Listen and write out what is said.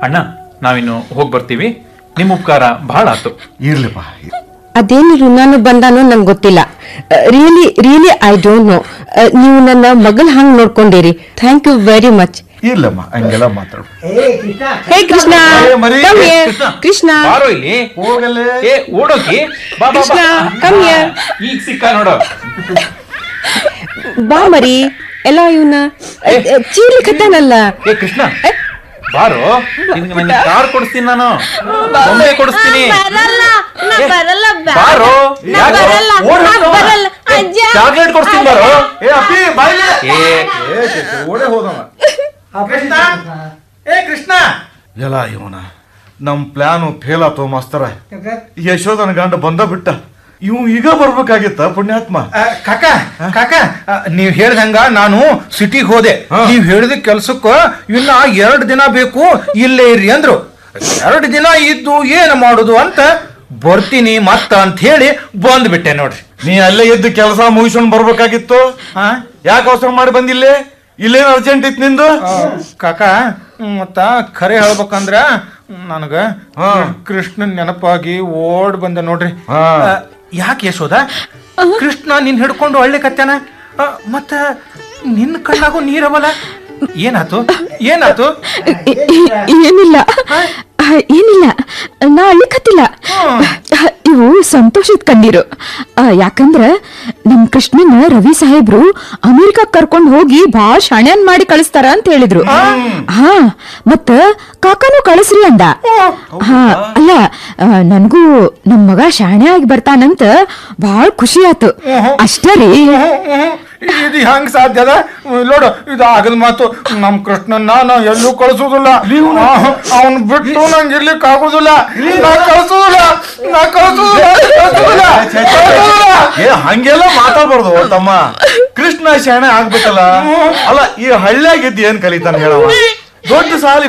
ಅಣ್ಣ ನಾವಿನ್ನು ಹೋಗಿ ಬರ್ತೀವಿ ನಿಮ್ಮ ಉಪಕಾರ ಬಹಳ ಆತು ಇರ್ಲಿಪ್ಪ ಅದೇನು ಋಣಾನು ಬಂದಾನೋ ನಂಗೆ ಗೊತ್ತಿಲ್ಲ really really I don't know ನೀವು ನನ್ನ ಮಗಳ ಹಂಗ್ ನೋಡ್ಕೊಂಡಿರಿ ಥ್ಯಾಂಕ್ ಯು ವೆರಿ ಮಚ್ ಇರ್ಲಮ್ಮ ಹಂಗೆಲ್ಲ ಮಾತಾಡು ಹೇ ಕೃಷ್ಣ ಏ, ಮರಿ. come ಏ, here. ಕೃಷ್ಣ. ಕೃಷ್ಣ ಬಾರೋ ಇಲ್ಲಿ ಹೋಗಲೇ ಏ ಓಡೋಗಿ ಬಾ ಬಾ, ಕೃಷ್ಣ, ಬಾ come here. ಈಗ ಸಿಕ್ಕ ನೋಡು ಬಾ ಮರಿ ಎಲ್ಲ ಇವನ್ನ ಚೀರ್ಲಿಕ್ಕತ್ತಾನಲ್ಲ ಏ ಕೃಷ್ಣ ಬಾರೋ ನಿನ್ಗೆ ನನ್ನ ಕಾರ್ ಕೊಡಿಸ್ತೀನಿ ನಾನು ಬೊಂಬೆ ಕೊಡಿಸ್ತೀನಿ ಬರಲ್ಲ ನಾ ಏ, ಬರಲ್ಲ ಬ್ಯಾ- ಬಾರೋ ನಾ ಯಾಕೆ? ಬರಲ್ಲ ಓಡ್ ನಾ ಹೋಗ್ತಾವ. ಬರಲ್ಲ ಅಜ್ಜ ಚಾಕ್ಲೇಟ್ ಕೊಡಿಸ್ತೀನಿ ಬಾರೋ ಏ ಅಪ್ಪಿ ಬಾಯ್ಲೆ ಏ ಏ ಚೇಚೆ, ಓಡೇ ಹೋದವ ಕೃಷ್ಣ ಏ ಕೃಷ್ಣ ಎಲ್ಲ ಇವನ ನಮ್ ಪ್ಲಾನು ಫೇಲ್ ಆತು ಮಾಸ್ತರ ಯಶೋಧನ ಗಂಡ ಬಂದ ಬಿಟ್ಟ ಇವ್ ಈಗ ಬರ್ಬೇಕಾಗಿತ್ತ ಪುಣ್ಯಾತ್ಮ ಆ, ಕಾಕ ಕಾಕ ಆ, ನೀವ್ ಹೇಳ್ದಂಗ ನಾನು ಸಿಟಿಗೆ ಹೋದೆ ಹಾ. ನೀವ್ ಹೇಳಿದ ಕೆಲ್ಸಕ್ಕ ಇನ್ನ ಎರಡು ದಿನ ಬೇಕು ಇಲ್ಲೇ ಇರ್ರಿ ಅಂದ್ರು ಎರಡು ದಿನ ಇದ್ದು ಏನು ಮಾಡುದು ಅಂತ ಬರ್ತೀನಿ ಮತ್ತ ಅಂತ ಹೇಳಿ ಬಂದ್ಬಿಟ್ಟೆ ನೋಡ್ರಿ ನೀ ಅಲ್ಲೇ ಇದ್ದು ಕೆಲಸ ಮುಗಿಸ್ಕೊಂಡ್ ಬರ್ಬೇಕಾಗಿತ್ತು ಹಾ ಯಾಕೆ ಅವಸರ ಮಾಡಿ ಬಂದಿಲ್ಲೇ ಇಲ್ಲೇನ್ ಅರ್ಜೆಂಟ್ ಇತ್ತು ನಿಂದು ಆ, ಕಾಕ ಮತ್ತ ಖರೆ ಹೇಳ್ಬೇಕಂದ್ರ ನನಗ ಹಾ. ಕೃಷ್ಣನ್ ನೆನಪಾಗಿ ಓಡ್ ಬಂದೆ ನೋಡ್ರಿ ಹಾ. ಆ, ಯಾಕೆ ಯಶೋದ ಕೃಷ್ಣ ನಿನ್ ಹಿಡ್ಕೊಂಡು ಒಳ್ಳೆ ಕತ್ಯಾನ ಆ, ಮತ್ತ ನಿನ್ನ ಕಣ್ಣಾಗೂ ನೀರವಲ್ಲ ಏನಾತು ಏನಾತು ಏನಿಲ್ಲ ಆ, ಏನಿಲ್ಲ ನಾ ಅಳ್ಳಿಕತ್ತಿಲ್ಲ ಇವು ಸಂತೋಷದ ಕಣ್ಣೀರು ಆ, ಯಾಕಂದ್ರ ನಮ್ ಕೃಷ್ಣನ ರವಿ ಸಾಹೇಬ್ರು ಅಮೆರಿಕಾ ಕರ್ಕೊಂಡ್ ಹೋಗಿ ಭಾಳ ಶಾಣ್ಯಾನ್ ಮಾಡಿ ಕಳಿಸ್ತಾರ ಅಂತ ಹೇಳಿದ್ರು ಹಾ ಮತ್ತ ಕಾಕಾನು ಕಳಿಸ್ರಿ ಅಂದ ಹಾ ಅಲ್ಲ ಆ, ನನ್ಗೂ ನಮ್ ಮಗ ಶಾಣೆ ಆಗಿ ಬರ್ತಾನಂತ ಭಾಳ ಖುಷಿ ಆತು ಅಷ್ಟೇ ರೀ ಇದು ಹೆಂಗ್ ಸಾಧ್ಯ ಅದ ನೋಡು ಇದು ಆಗದ ಮಾತು ನಮ್ ಕೃಷ್ಣನ್ನ ನಾ ಎಲ್ಲೂ ಕಳ್ಸುದಿಲ್ಲ ಅವನ್ ಬಿಟ್ಟು ನಂಗೆ ಇರ್ಲಿಕ್ಕೆ ಆಗುದಿಲ್ಲ ನಾ ಕಳ್ಸುದಿಲ್ಲ ನಾ ಕಳ್ಸುದಿಲ್ಲ ಕಳ್ಸುದಿಲ್ಲ, ಕಳ್ಸುದಿಲ್ಲ. ಏ ಹಂಗೆಲ್ಲ ಮಾತಾಡ್ಬಾರ್ದು ತಮ್ಮ ಕೃಷ್ಣ ಶಾಣೆ ಆಗ್ಬೇಕಲ್ಲ ಅಲ್ಲ ಈ ಹಳ್ಳಿಯಾಗಿದ್ದು ಏನ್ ಕಲಿತಾನ ಹೇಳವ ದೊಡ್ಡ ಸಾಲಿ